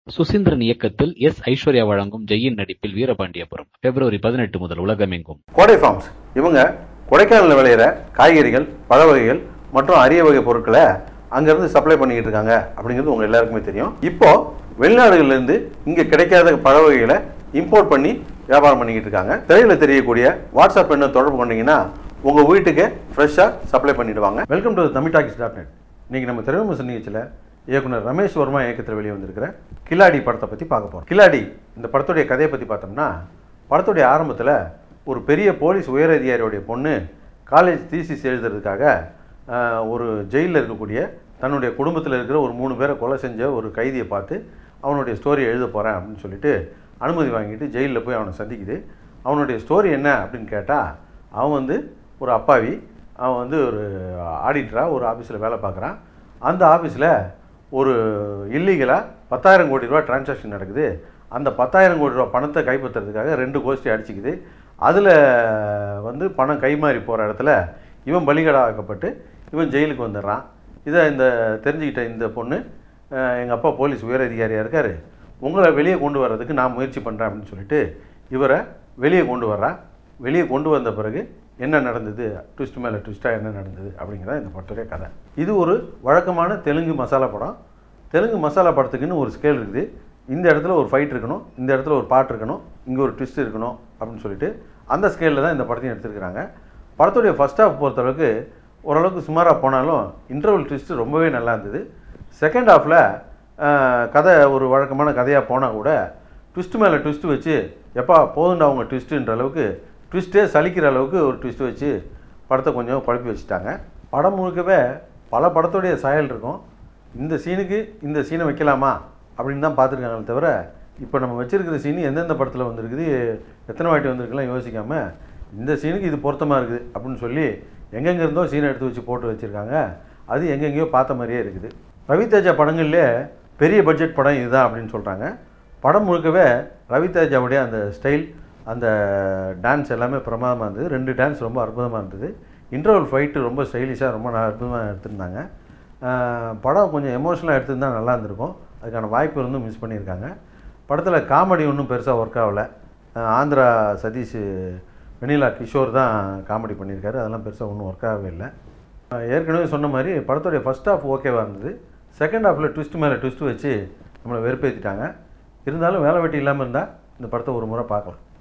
சுசீந்திரன் இயக்கத்தில் எஸ் ஐஸ்வர்யா வழங்கும் ஜெயின் நடிப்பில் வீரபாண்டியபுரம் பிப்ரவரி பதினெட்டு முதல் உலகமெங்கும் கோடை ஃபார்ம்ஸ் இவங்க கொடைக்கானலில் விளையிற காய்கறிகள் பழ வகைகள் மற்றும் அரிய வகை பொருட்களை அங்கேருந்து சப்ளை பண்ணிக்கிட்டு இருக்காங்க அப்படிங்கிறது உங்கள் எல்லாருக்குமே தெரியும் இப்போ வெளிநாடுகள்லேருந்து இங்கே கிடைக்காத பழ வகைகளை இம்போர்ட் பண்ணி வியாபாரம் பண்ணிக்கிட்டு இருக்காங்க திரையில் தெரியக்கூடிய வாட்ஸ்அப் என்ன தொடர்பு கொண்டீங்கன்னா உங்கள் வீட்டுக்கு ஃப்ரெஷ்ஷாக சப்ளை பண்ணிடுவாங்க welcome to Tamil talkies dot net இன்றைக்கி நம்ம திரைவிமர்சன நிகழ்ச்சியில் இயக்குனர் ரமேஷ் வர்மா இயக்கத்தில் வெளியே வந்திருக்கிற கில்லாடி படத்தை பற்றி பார்க்க போகிறோம் கில்லாடி இந்த படத்துடைய கதையை பற்றி பார்த்தோம்னா படத்துடைய ஆரம்பத்தில் ஒரு பெரிய போலீஸ் உயரதிகாரியோடைய பொண்ணு காலேஜ் தீசிஸ் எழுதுறதுக்காக ஆஹ், ஒரு ஜெயிலில் இருக்கக்கூடிய தன்னுடைய குடும்பத்தில் இருக்கிற ஒரு மூணு பேரை கொலை செஞ்ச ஒரு கைதியை பார்த்து அவனுடைய ஸ்டோரி எழுத போகிறேன் அப்படின்னு சொல்லிட்டு அனுமதி வாங்கிட்டு ஜெயிலில் போய் அவனை சந்திக்குது அவனுடைய ஸ்டோரி என்ன அப்படின்னு கேட்டால் அவன் வந்து ஒரு அப்பாவி அவன் வந்து ஒரு ஆடிட்டராக ஒரு ஆஃபீஸில் வேலை பார்க்குறான் அந்த ஆஃபீஸில் ஒரு இல்லீகலாக பத்தாயிரம் கோடி ரூபா டிரான்சாக்ஷன் நடக்குது அந்த பத்தாயிரம் கோடி ரூபா பணத்தை கைப்பற்றுறதுக்காக ரெண்டு கோஷ்டி அடிச்சுக்குது அதில் வந்து பணம் கைமாறி போகிற இடத்துல இவன் பலிகடாக்கப்பட்டு இவன் ஜெயிலுக்கு வந்துடுறான் இதை இந்த தெரிஞ்சுக்கிட்ட இந்த பொண்ணு எங்கள் அப்பா போலீஸ் உயர் அதிகாரியாக இருக்கார் உங்களை வெளியே கொண்டு வர்றதுக்கு நான் முயற்சி பண்ணுறேன் அப்படின்னு சொல்லிட்டு இவரை வெளியே கொண்டு வர்றா வெளியே கொண்டு வந்த பிறகு என்ன நடந்தது ட்விஸ்ட் மேலே ட்விஸ்ட்டாக என்ன நடந்தது அப்படிங்கிறத இந்த படத்துடைய கதை இது ஒரு வழக்கமான தெலுங்கு மசாலா படம் தெலுங்கு மசாலா படத்துக்குன்னு ஒரு ஸ்கேல் இருக்குது இந்த இடத்துல ஒரு ஃபைட் இருக்கணும் இந்த இடத்துல ஒரு பாட்டு இருக்கணும் இங்கே ஒரு ட்விஸ்ட் இருக்கணும் அப்படின்னு சொல்லிட்டு அந்த ஸ்கேலில் தான் இந்த படத்தையும் எடுத்திருக்கிறாங்க படத்துடைய ஃபஸ்ட் ஹாஃப் பொறுத்தளவுக்கு ஓரளவுக்கு சுமாராக போனாலும் இன்டர்வல் ட்விஸ்ட்டு ரொம்பவே நல்லா இருந்தது செகண்ட் ஹாஃபில் கதை ஒரு வழக்கமான கதையாக போனால் கூட ட்விஸ்ட் மேலே ட்விஸ்ட் வச்சு எப்பா போதுண்டா அவங்க ட்விஸ்ட்டுன்ற அளவுக்கு ட்விஸ்ட்டே சலிக்கிற அளவுக்கு ஒரு ட்விஸ்ட் வச்சு படத்தை கொஞ்சம் குழப்பி வச்சுட்டாங்க படம் முழுக்கவே பல படத்துடைய சாயல் இருக்கும் இந்த சீனுக்கு இந்த சீனை வைக்கலாமா அப்படின்னு தான் பார்த்துருக்காங்களே தவிர இப்போ நம்ம வச்சிருக்கிற சீன் எந்தெந்த படத்தில் வந்திருக்குது எத்தனை வாட்டி வந்திருக்குலாம் யோசிக்காமல் இந்த சீனுக்கு இது பொருத்தமாக இருக்குது அப்படின்னு சொல்லி எங்கெங்க இருந்தோ சீனை எடுத்து வச்சு போட்டு வச்சுருக்காங்க அது எங்கெங்கேயோ பார்த்த மாதிரியே இருக்குது ரவிதேஜா படங்கள்லே பெரிய பட்ஜெட் படம் இதுதான் அப்படின்னு சொல்கிறாங்க படம் முழுக்கவே ரவிதேஜாவுடைய அந்த ஸ்டைல் அந்த டான்ஸ் எல்லாமே பிரமாதமாக இருந்தது ரெண்டு டான்ஸ் ரொம்ப அற்புதமாக இருந்தது இன்டர்வல் ஃபைட்டு ரொம்ப ஸ்டைலிஷாக ரொம்ப நல்லா அற்புதமாக எடுத்திருந்தாங்க ஆஹ் படம் கொஞ்சம் எமோஷனலாக எடுத்திருந்தா நல்லா இருந்திருக்கும் அதுக்கான வாய்ப்பு இருந்தும் மிஸ் பண்ணியிருக்காங்க படத்தில் காமெடி ஒன்றும் பெருசாக ஒர்க் ஆகலை ஆஹ் ஆந்திரா சதீஷ் வெனிலா கிஷோர் தான் காமெடி பண்ணியிருக்காரு அதெல்லாம் பெருசாக ஒன்றும் ஒர்க் ஆகவே இல்லை ஆஹ் ஏற்கனவே சொன்ன மாதிரி படத்துடைய ஃபஸ்ட் ஹாஃப் ஓகேவாக இருந்தது செகண்ட் ஹாஃபில் ட்விஸ்ட் மேலே ட்விஸ்ட் வச்சு நம்மளை வெறுப்பேற்றிட்டாங்க இருந்தாலும் வேலை வெட்டி இல்லாமல் இருந்தால் இந்த படத்தை ஒரு முறை பார்க்கலாம்